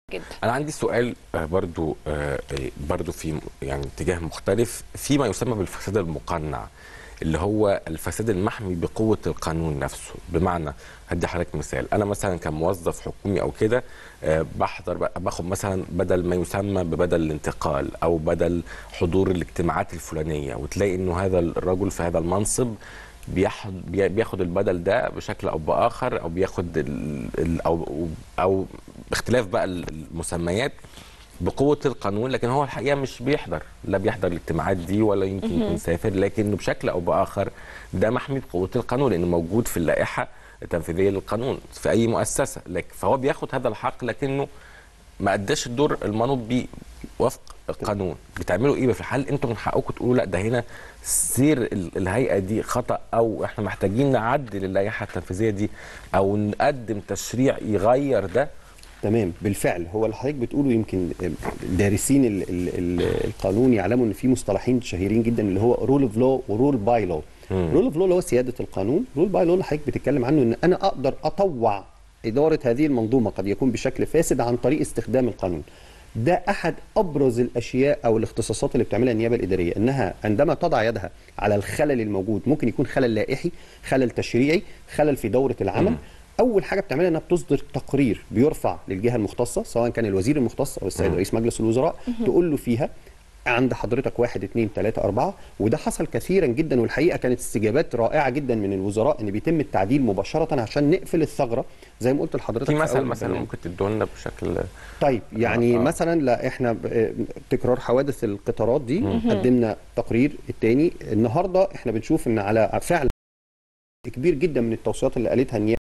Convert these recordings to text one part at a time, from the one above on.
جدا انا عندي سؤال آه، برضو آه، آه، برضو في م- يعني اتجاه مختلف فيما يسمى بالفساد المقنع اللي هو الفساد المحمي بقوه القانون نفسه بمعنى هدي حضرتك مثال انا مثلا كموظف حكومي او كده آه، بحضر بقى- باخد مثلا بدل ما يسمى ببدل الانتقال او بدل حضور الاجتماعات الفلانيه وتلاقي انه هذا الرجل في هذا المنصب بياخد بي- بياخد البدل ده بشكل او باخر او بياخد ال ال او او باختلاف بقى المسميات بقوه القانون لكن هو الحقيقه مش بيحضر لا بيحضر الاجتماعات دي ولا يمكن يكون سافر لكنه بشكل او باخر ده محمي بقوه القانون لانه موجود في اللائحه التنفيذيه للقانون في اي مؤسسه لكن فهو بياخد هذا الحق لكنه ما اداش الدور المنوط بيه وفق القانون بتعملوا ايه في الحال انتم من حقكم تقولوا لا ده هنا سير ال- الهيئه دي خطا او احنا محتاجين نعدل اللائحه التنفيذيه دي او نقدم تشريع يغير ده تمام بالفعل هو اللي حضرتك بتقوله يمكن دارسين ال ال ال القانون يعلموا ان في مصطلحين شهيرين جدا اللي هو رول اوف لو ورول باي لو رول اوف لو اللي هو سياده القانون رول باي لو اللي حضرتك بتتكلم عنه ان انا اقدر اطوع اداره هذه المنظومه قد يكون بشكل فاسد عن طريق استخدام القانون ده احد ابرز الاشياء او الاختصاصات اللي بتعملها النيابه الاداريه انها عندما تضع يدها على الخلل الموجود ممكن يكون خلل لائحي خلل تشريعي خلل في دوره العمل اول حاجه بتعملها انها بتصدر تقرير بيرفع للجهه المختصه سواء كان الوزير المختص او السيد رئيس مجلس الوزراء تقول له فيها عند حضرتك واحد اثنين ثلاثة أربعة وده حصل كثيرا جدا والحقيقة كانت استجابات رائعة جدا من الوزراء إن بيتم التعديل مباشرة عشان نقفل الثغرة زي ما قلت لحضرتك في مثل أول مثلا البرنامج. ممكن تدولنا بشكل طيب يعني آه، آه آه. مثلا لا احنا ب- آه، تكرار حوادث القطارات دي قدمنا تقرير التاني النهارده احنا بنشوف ان على فعل كبير جدا من التوصيات اللي قالتها النيابه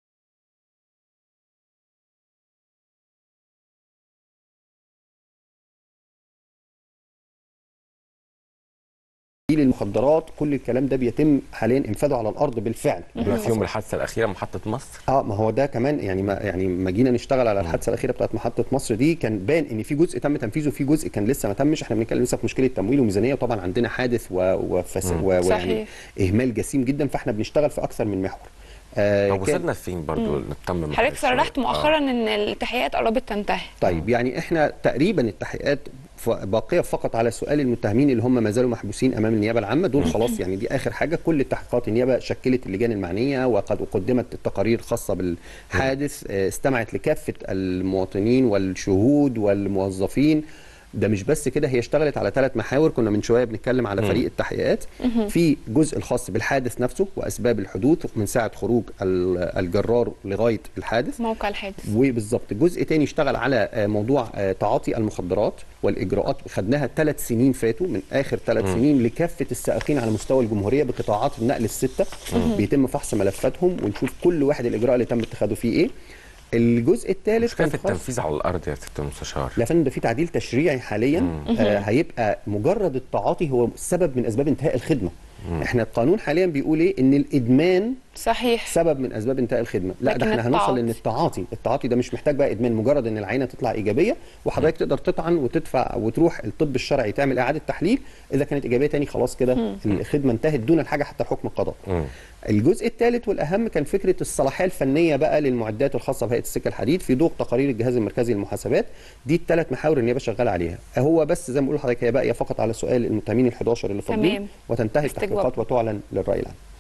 المخدرات كل الكلام ده بيتم حاليا انفاذه على الارض بالفعل بما فيهم الحادثه الاخيره محطه مصر اه ما هو ده كمان يعني ما يعني ما جينا نشتغل على الحادثه الاخيره بتاعت محطه مصر دي كان بان ان في جزء تم تنفيذه وفي جزء كان لسه ما تمش احنا بنتكلم لسه في مشكله تمويل وميزانيه وطبعا عندنا حادث و... وفس... و... ويعني صحيح. اهمال جسيم جدا فاحنا بنشتغل في اكثر من محور آه طب كان- وصلنا فين برضو نتمم حضرتك صرحت مؤخرا ان التحقيقات قربت تنتهي طيب يعني احنا تقريبا التحقيقات ف- باقيه فقط على سؤال المتهمين اللي هم ما زالوا محبوسين امام النيابه العامه دول خلاص يعني دي اخر حاجه كل التحقيقات النيابه شكلت اللجان المعنيه وقد قدمت التقارير خاصه بالحادث آه، استمعت لكافه المواطنين والشهود والموظفين ده مش بس كده هي اشتغلت على ثلاث محاور كنا من شويه بنتكلم على فريق التحقيقات في جزء الخاص بالحادث نفسه واسباب الحدوث من ساعه خروج ال- الجرار لغايه الحادث موقع الحادث وبالظبط جزء تاني اشتغل على آه، موضوع آه، تعاطي المخدرات والاجراءات خدناها ثلاث سنين فاتوا من اخر ثلاث سنين لكافه السائقين على مستوى الجمهوريه بقطاعات النقل السته بيتم فحص ملفاتهم ونشوف كل واحد الاجراء اللي تم اتخاذه فيه ايه الجزء الثالث مشكله في خاص- التنفيذ على الارض يا ست المستشار لا يا فندم ده في تعديل تشريعي حاليا آه هيبقى مجرد التعاطي هو سبب من اسباب انتهاء الخدمه احنا القانون حاليا بيقول ايه ان الادمان صحيح سبب من اسباب انتهاء الخدمه لا لكن ده احنا هنوصل التعاطي. ان التعاطي التعاطي ده مش محتاج بقى ادمان مجرد ان العينه تطلع ايجابيه وحضرتك تقدر تطعن وتدفع وتروح الطب الشرعي تعمل اعاده تحليل اذا كانت ايجابيه تاني خلاص كده الخدمه انتهت دون الحاجه حتى حكم القضاء مم. الجزء الثالث والاهم كان فكره الصلاحيه الفنيه بقى للمعدات الخاصه بهيئه السكه الحديد في ضوء تقارير الجهاز المركزي للمحاسبات دي الثلاث محاور النيابه شغاله عليها هو بس زي ما بقول لحضرتك هي باقيه فقط على سؤال المتهمين ال11 اللي فاضلين تمام. وتنتهي استجواب. التحقيقات وتعلن للراي العام